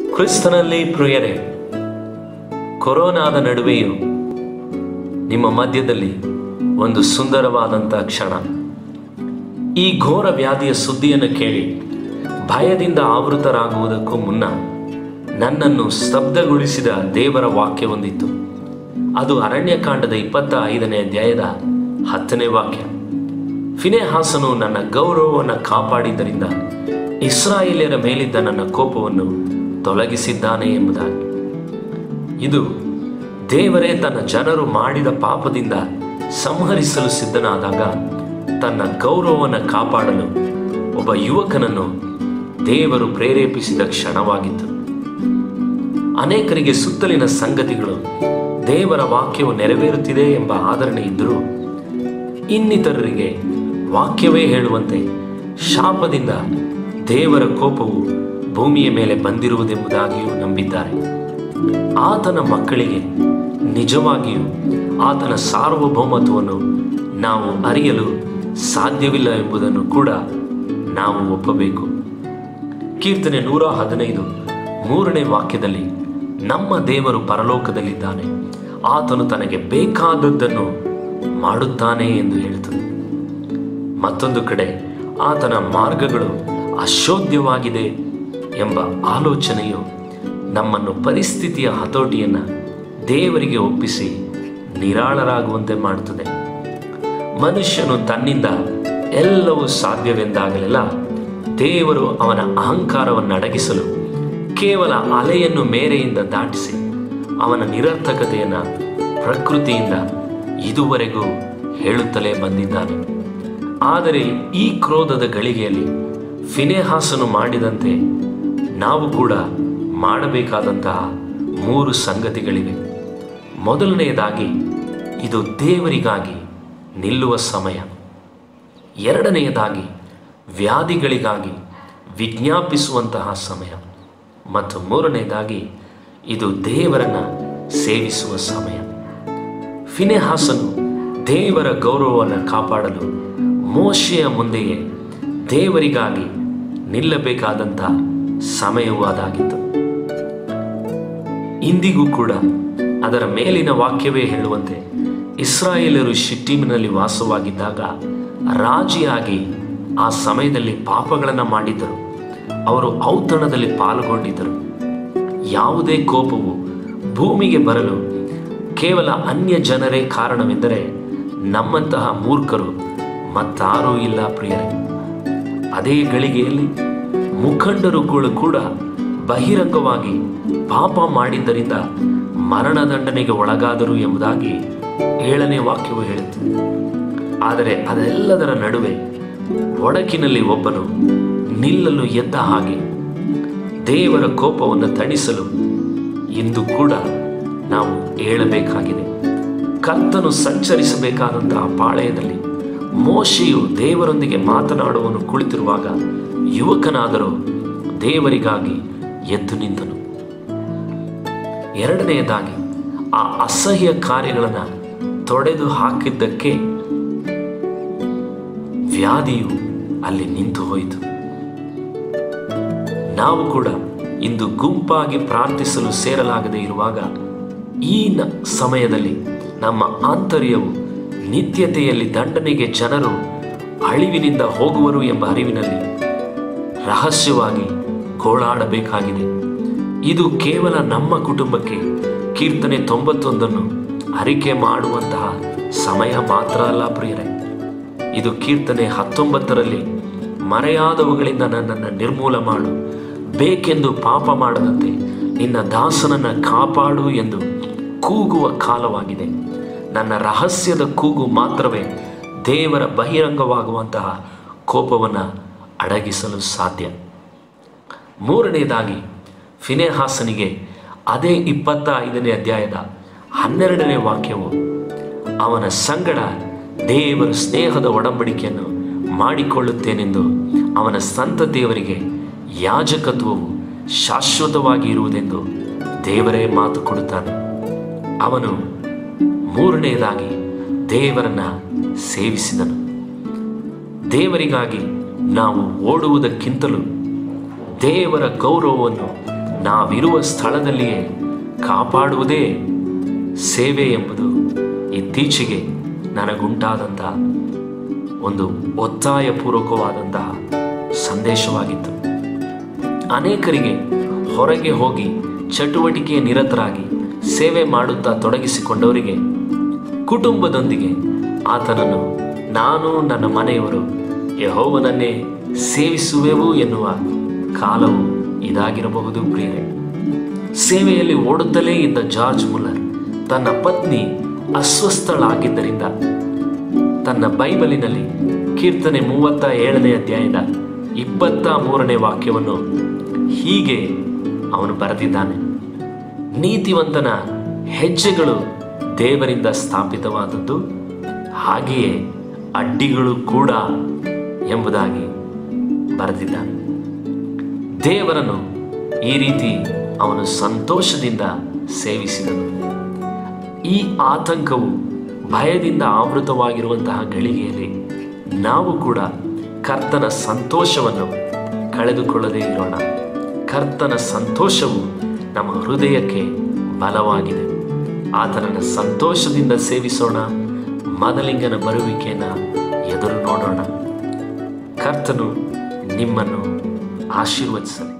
ಕ್ರಿಸ್ತನಲ್ಲಿ ಪ್ರಿಯರೇ ಕೊರೋನಾದ ನಡುವೆಯೂ ನಿಮ್ಮ ಮಧ್ಯದಲ್ಲಿ ಒಂದು ಸುಂದರವಾದಂಥ ಕ್ಷಣ ಈ ಘೋರ ವ್ಯಾಧಿಯ ಸುದ್ದಿಯನ್ನು ಕೇಳಿ ಭಯದಿಂದ ಆವೃತರಾಗುವುದಕ್ಕೂ ಮುನ್ನ ನನ್ನನ್ನು ಸ್ತಬ್ಧಗೊಳಿಸಿದ ದೇವರ ವಾಕ್ಯವೊಂದಿತ್ತು ಅದು ಅರಣ್ಯಕಾಂಡದ ಇಪ್ಪತ್ತ ಐದನೇ ಅಧ್ಯಾಯದ ಹತ್ತನೇ ವಾಕ್ಯ ಫಿನೆಹಾಸನು ನನ್ನ ಗೌರವವನ್ನು ಕಾಪಾಡಿದ್ದರಿಂದ ಇಸ್ರಾಯೇಲ್ಯರ ಮೇಲಿದ್ದ ನನ್ನ ಕೋಪವನ್ನು ತೊಲಗಿಸಿದ್ದಾನೆ ಎಂಬುದಾಗಿ ಇದು ದೇವರೇ ತನ್ನ ಜನರು ಮಾಡಿದ ಪಾಪದಿಂದ ಸಂಹರಿಸಲು ಸಿದ್ಧನಾದಾಗ ತನ್ನ ಗೌರವವನ್ನು ಕಾಪಾಡಲು ಒಬ್ಬ ಯುವಕನನ್ನು ದೇವರು ಪ್ರೇರೇಪಿಸಿದ ಕ್ಷಣವಾಗಿತ್ತು ಅನೇಕರಿಗೆ ಸುತ್ತಲಿನ ಸಂಗತಿಗಳು ದೇವರ ವಾಕ್ಯವು ನೆರವೇರುತ್ತಿದೆ ಎಂಬ ಆದರಣೆ ಇದ್ದರೂ ಇನ್ನಿತರರಿಗೆ ವಾಕ್ಯವೇ ಹೇಳುವಂತೆ ಶಾಪದಿಂದ ದೇವರ ಕೋಪವು ಭೂಮಿಯ ಮೇಲೆ ಬಂದಿರುವುದೆಂಬುದಾಗಿಯೂ ನಂಬಿದ್ದಾರೆ ಆತನ ಮಕ್ಕಳಿಗೆ ನಿಜವಾಗಿಯೂ ಆತನ ಸಾರ್ವಭೌಮತ್ವವನ್ನು ನಾವು ಅರಿಯಲು ಸಾಧ್ಯವಿಲ್ಲ ಎಂಬುದನ್ನು ಕೂಡ ನಾವು ಒಪ್ಪಬೇಕು ಕೀರ್ತನೆ ನೂರ ಹದಿನೈದು ಮೂರನೇ ವಾಕ್ಯದಲ್ಲಿ ನಮ್ಮ ದೇವರು ಪರಲೋಕದಲ್ಲಿದ್ದಾನೆ ಆತನು ತನಗೆ ಬೇಕಾದದ್ದನ್ನು ಮಾಡುತ್ತಾನೆ ಎಂದು ಹೇಳುತ್ತದೆ ಮತ್ತೊಂದು ಕಡೆ ಆತನ ಮಾರ್ಗಗಳು ಅಶೋಧ್ಯವಾಗಿದೆ ಎಂಬ ಆಲೋಚನೆಯು ನಮ್ಮನ್ನು ಪರಿಸ್ಥಿತಿಯ ಹತೋಟಿಯನ್ನು ದೇವರಿಗೆ ಒಪ್ಪಿಸಿ ನಿರಾಳರಾಗುವಂತೆ ಮಾಡುತ್ತದೆ ಮನುಷ್ಯನು ತನ್ನಿಂದ ಎಲ್ಲವೂ ಸಾಧ್ಯವೆಂದಾಗಲೆಲ್ಲ ದೇವರು ಅವನ ಅಹಂಕಾರವನ್ನು ಅಡಗಿಸಲು ಕೇವಲ ಅಲೆಯನ್ನು ಮೇರೆಯಿಂದ ದಾಟಿಸಿ ಅವನ ನಿರರ್ಥಕತೆಯನ್ನು ಪ್ರಕೃತಿಯಿಂದ ಇದುವರೆಗೂ ಹೇಳುತ್ತಲೇ ಬಂದಿದ್ದಾನೆ ಆದರೆ ಈ ಕ್ರೋಧದ ಗಳಿಗೆಯಲ್ಲಿ ಫಿನೆಹಾಸನು ಮಾಡಿದಂತೆ ನಾವು ಕೂಡ ಮಾಡಬೇಕಾದಂತಹ ಮೂರು ಸಂಗತಿಗಳಿವೆ ಮೊದಲನೆಯದಾಗಿ ಇದು ದೇವರಿಗಾಗಿ ನಿಲ್ಲುವ ಸಮಯ ಎರಡನೆಯದಾಗಿ ವ್ಯಾಧಿಗಳಿಗಾಗಿ ವಿಜ್ಞಾಪಿಸುವಂತಹ ಸಮಯ ಮತ್ತು ಮೂರನೆಯದಾಗಿ ಇದು ದೇವರನ್ನು ಸೇವಿಸುವ ಸಮಯ ಫಿನೆಹಾಸನು ದೇವರ ಗೌರವವನ್ನು ಕಾಪಾಡಲು ಮೋಶೆಯ ಮುಂದೆಯೇ ದೇವರಿಗಾಗಿ ನಿಲ್ಲಬೇಕಾದಂಥ ಸಮಯವೂ ಅದಾಗಿತ್ತು ಇಂದಿಗೂ ಕೂಡ ಅದರ ಮೇಲಿನ ವಾಕ್ಯವೇ ಹೇಳುವಂತೆ ಇಸ್ರಾಯೇಲರು ಶಿಟ್ಟಿಮಿನಲ್ಲಿ ವಾಸವಾಗಿದ್ದಾಗ ರಾಜಿಯಾಗಿ ಆ ಸಮಯದಲ್ಲಿ ಪಾಪಗಳನ್ನು ಮಾಡಿದ್ದರು ಅವರು ಔತಣದಲ್ಲಿ ಪಾಲ್ಗೊಂಡಿದ್ದರು ಯಾವುದೇ ಕೋಪವು ಭೂಮಿಗೆ ಬರಲು ಕೇವಲ ಅನ್ಯ ಜನರೇ ಕಾರಣವೆಂದರೆ ನಮ್ಮಂತಹ ಮೂರ್ಖರು ಮತ್ತಾರೂ ಇಲ್ಲ ಪ್ರಿಯರೇ ಅದೇ ಗಳಿಗೆಯಲ್ಲಿ ಮುಖಂಡರುಗಳು ಕೂಡ ಬಹಿರಂಗವಾಗಿ ಪಾಪ ಮಾಡಿದ್ದರಿಂದ ಮರಣದಂಡನೆಗೆ ಒಳಗಾದರು ಎಂಬುದಾಗಿ ಏಳನೇ ವಾಕ್ಯವು ಹೇಳುತ್ತದೆ ಆದರೆ ಅದೆಲ್ಲದರ ನಡುವೆ ಒಡಕಿನಲ್ಲಿ ಒಬ್ಬನು ನಿಲ್ಲಲು ಎದ್ದ ಹಾಗೆ ದೇವರ ಕೋಪವನ್ನು ತಣಿಸಲು ಇಂದು ಕೂಡ ನಾವು ಏಳಬೇಕಾಗಿದೆ ಕರ್ತನು ಸಂಚರಿಸಬೇಕಾದಂತಹ ಪಾಳೆಯದಲ್ಲಿ ಮೋಶೆಯು ದೇವರೊಂದಿಗೆ ಮಾತನಾಡುವನು ಕುಳಿತಿರುವಾಗ ಯುವಕನಾದರೂ ದೇವರಿಗಾಗಿ ಎದ್ದು ನಿಂತನು ಎರಡನೆಯದಾಗಿ ಆ ಅಸಹ್ಯ ಕಾರ್ಯಗಳನ್ನು ತೊಡೆದು ಹಾಕಿದ್ದಕ್ಕೆ ವ್ಯಾಧಿಯು ಅಲ್ಲಿ ನಿಂತು ಹೋಯಿತು ನಾವು ಕೂಡ ಇಂದು ಗುಂಪಾಗಿ ಪ್ರಾರ್ಥಿಸಲು ಸೇರಲಾಗದೆ ಇರುವಾಗ ಈ ನ ಸಮಯದಲ್ಲಿ ನಮ್ಮ ಆಂತರ್ಯವು ನಿತ್ಯತೆಯಲ್ಲಿ ದಂಡನೆಗೆ ಜನರು ಅಳಿವಿನಿಂದ ಹೋಗುವರು ಎಂಬ ಅರಿವಿನಲ್ಲಿ ರಹಸ್ಯವಾಗಿ ಗೋಳಾಡಬೇಕಾಗಿದೆ ಇದು ಕೇವಲ ನಮ್ಮ ಕುಟುಂಬಕ್ಕೆ ಕೀರ್ತನೆ ತೊಂಬತ್ತೊಂದನ್ನು ಅರಿಕೆ ಮಾಡುವಂತಹ ಸಮಯ ಮಾತ್ರ ಅಲ್ಲ ಪ್ರಿಯರೇ ಇದು ಕೀರ್ತನೆ ಹತ್ತೊಂಬತ್ತರಲ್ಲಿ ಮರೆಯಾದವುಗಳಿಂದ ನನ್ನನ್ನು ನಿರ್ಮೂಲ ಮಾಡು ಬೇಕೆಂದು ಪಾಪ ಮಾಡದಂತೆ ನಿನ್ನ ದಾಸನನ್ನು ಕಾಪಾಡು ಎಂದು ಕೂಗುವ ಕಾಲವಾಗಿದೆ ನನ್ನ ರಹಸ್ಯದ ಕೂಗು ಮಾತ್ರವೇ ದೇವರ ಬಹಿರಂಗವಾಗುವಂತಹ ಕೋಪವನ್ನು ಅಡಗಿಸಲು ಸಾಧ್ಯ ಮೂರನೆಯದಾಗಿ ಫಿನೆಹಾಸನಿಗೆ ಅದೇ ಇಪ್ಪತ್ತ ಐದನೇ ಅಧ್ಯಾಯದ ಹನ್ನೆರಡನೇ ವಾಕ್ಯವು ಅವನ ಸಂಗಡ ದೇವರ ಸ್ನೇಹದ ಒಡಂಬಡಿಕೆಯನ್ನು ಮಾಡಿಕೊಳ್ಳುತ್ತೇನೆಂದು ಅವನ ಸಂತತಿಯವರಿಗೆ ಯಾಜಕತ್ವವು ಶಾಶ್ವತವಾಗಿ ಇರುವುದೆಂದು ದೇವರೇ ಮಾತು ಕೊಡುತ್ತಾನೆ ಅವನು ಮೂರನೆಯದಾಗಿ ದೇವರನ್ನ ಸೇವಿಸಿದನು ದೇವರಿಗಾಗಿ ನಾವು ಓಡುವುದಕ್ಕಿಂತಲೂ ದೇವರ ಗೌರವವನ್ನು ನಾವಿರುವ ಸ್ಥಳದಲ್ಲಿಯೇ ಕಾಪಾಡುವುದೇ ಸೇವೆ ಎಂಬುದು ಇತ್ತೀಚೆಗೆ ನನಗುಂಟಾದಂಥ ಒಂದು ಒತ್ತಾಯಪೂರ್ವಕವಾದಂತಹ ಸಂದೇಶವಾಗಿತ್ತು ಅನೇಕರಿಗೆ ಹೊರಗೆ ಹೋಗಿ ಚಟುವಟಿಕೆ ನಿರತರಾಗಿ ಸೇವೆ ಮಾಡುತ್ತಾ ತೊಡಗಿಸಿಕೊಂಡವರಿಗೆ ಕುಟುಂಬದೊಂದಿಗೆ ಆತನನ್ನು ನಾನು ನನ್ನ ಮನೆಯವರು ಯಹೋವನನ್ನೇ ಸೇವಿಸುವೆವು ಎನ್ನುವ ಕಾಲವು ಇದಾಗಿರಬಹುದು ಪ್ರಿಯರೇ ಸೇವೆಯಲ್ಲಿ ಓಡುತ್ತಲೇ ಇದ್ದ ಜಾರ್ಜ್ ಮುಲ್ಲರ್ ತನ್ನ ಪತ್ನಿ ಅಸ್ವಸ್ಥಳಾಗಿದ್ದರಿಂದ ತನ್ನ ಬೈಬಲಿನಲ್ಲಿ ಕೀರ್ತನೆ ಮೂವತ್ತ ಏಳನೇ ಅಧ್ಯಾಯದ ಇಪ್ಪತ್ತ ಮೂರನೇ ವಾಕ್ಯವನ್ನು ಹೀಗೆ ಅವನು ಬರೆದಿದ್ದಾನೆ ನೀತಿವಂತನ ಹೆಜ್ಜೆಗಳು ದೇವರಿಂದ ಸ್ಥಾಪಿತವಾದದ್ದು ಹಾಗೆಯೇ ಅಡ್ಡಿಗಳು ಕೂಡ ಎಂಬುದಾಗಿ ಬರೆದಿದ್ದಾನೆ ದೇವರನ್ನು ಈ ರೀತಿ ಅವನು ಸಂತೋಷದಿಂದ ಸೇವಿಸಿದನು ಈ ಆತಂಕವು ಭಯದಿಂದ ಆವೃತವಾಗಿರುವಂತಹ ಗಳಿಗೆಯಲ್ಲಿ ನಾವು ಕೂಡ ಕರ್ತನ ಸಂತೋಷವನ್ನು ಕಳೆದುಕೊಳ್ಳದೇ ಇರೋಣ ಕರ್ತನ ಸಂತೋಷವು ನಮ್ಮ ಹೃದಯಕ್ಕೆ ಬಲವಾಗಿದೆ ಆತನನ್ನು ಸಂತೋಷದಿಂದ ಸೇವಿಸೋಣ ಮದಲಿಂಗನ ಬರುವಿಕೆಯನ್ನು ಎದುರು ನೋಡೋಣ ಕರ್ತನು ನಿಮ್ಮನ್ನು ಆಶೀರ್ವದಿಸಲಿ